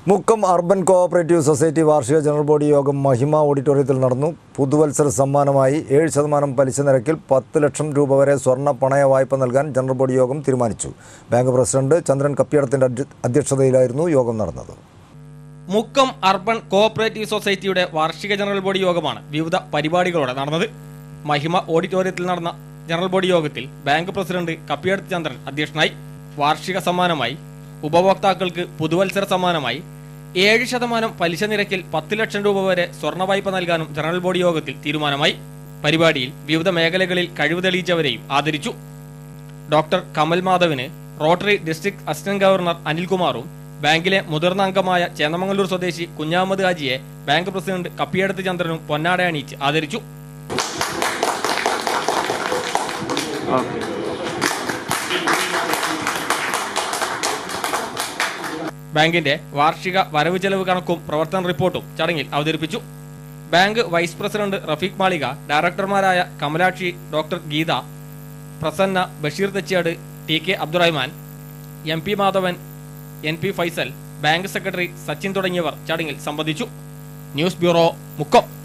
Mukkam urban cooperative society വാർഷിക general body യോഗം മഹിമ ഓഡിറ്റോറിയത്തിൽ നടന്നു പുതുവത്സര സമ്മാനമായി ഏഴ് ശതമാനം പലിശ നിരക്കിൽ പത്ത് ലക്ഷം രൂപ വരെ സ്വർണ്ണ പണയ വായ്പ നൽകാൻ ജനറൽ ബോഡി യോഗം തീരുമാനിച്ചു ബാങ്ക് പ്രസിഡന്റ് ചന്ദ്രൻ കപ്പിയടത്തിന്റെ അധ്യ- അധ്യക്ഷതയിലായിരുന്നു യോഗം നടന്നത് മുക്കം അർബൻ കോഓപ്പറേറ്റീവ് സൊസൈറ്റിയുടെ വാർഷിക ജനറൽ ബോഡി യോഗമാണ് വിവിധ പരിപാടികളോടെ നടന്നത് മഹിമ ഓഡിറ്റോറിയത്തിൽ നടന്ന ജനറൽ ബോഡി യോഗത്തിൽ ബാങ്ക് പ്രസിഡന്റ് കപ്പിയടത്ത് ചന്ദ്രൻ അധ്യക്ഷനായി വാർഷിക സമ്മാനമായി ഉപഭോക്താക്കൾക്ക് പുതുവത്സര സമ്മാനമായി ഏഴ് ശതമാനം പലിശ നിരക്കിൽ പത്ത് ലക്ഷം രൂപ വരെ സ്വർണ്ണ വായ്പ നൽകാനും ജനറൽ ബോഡി യോഗത്തിൽ തീരുമാനമായി പരിപാടിയിൽ വിവിധ മേഖലകളിൽ കഴിവ് തെളിയിച്ചവരെയും ആദരിച്ചു ഡോക്ടർ കമൽ മാധവിന് റോട്ടറി ഡിസ്ട്രിക്ട് അസിസ്റ്റന്റ് ഗവർണർ അനിൽകുമാറും ബാങ്കിലെ മുതിർന്ന അംഗമായ ചേന്നമംഗലൂർ സ്വദേശി കുഞ്ഞാമത് ഹാജിയെ ബാങ്ക് പ്രസിഡന്റ് കപ്പിയടത്ത് ചന്ദ്രനും പൊന്നാട അണിയിച്ച് ആദരിച്ചു ബാങ്കിന്റെ വാർഷിക വരവ് ചെലവ് കണക്കും പ്രവർത്തന റിപ്പോർട്ടും ചടങ്ങിൽ അവതരിപ്പിച്ചു bank vice president Rafeeq Malika ഡയറക്ടർമാരായ Kamalakshi doctor Geetha Prasanna Basheer Thechiyad T K Abdurahman M P Madhavan N P Faisal bank secretary Sachin തുടങ്ങിയവർ ചടങ്ങിൽ സംബന്ധിച്ചു ന്യൂസ് ബ്യൂറോ മുക്കം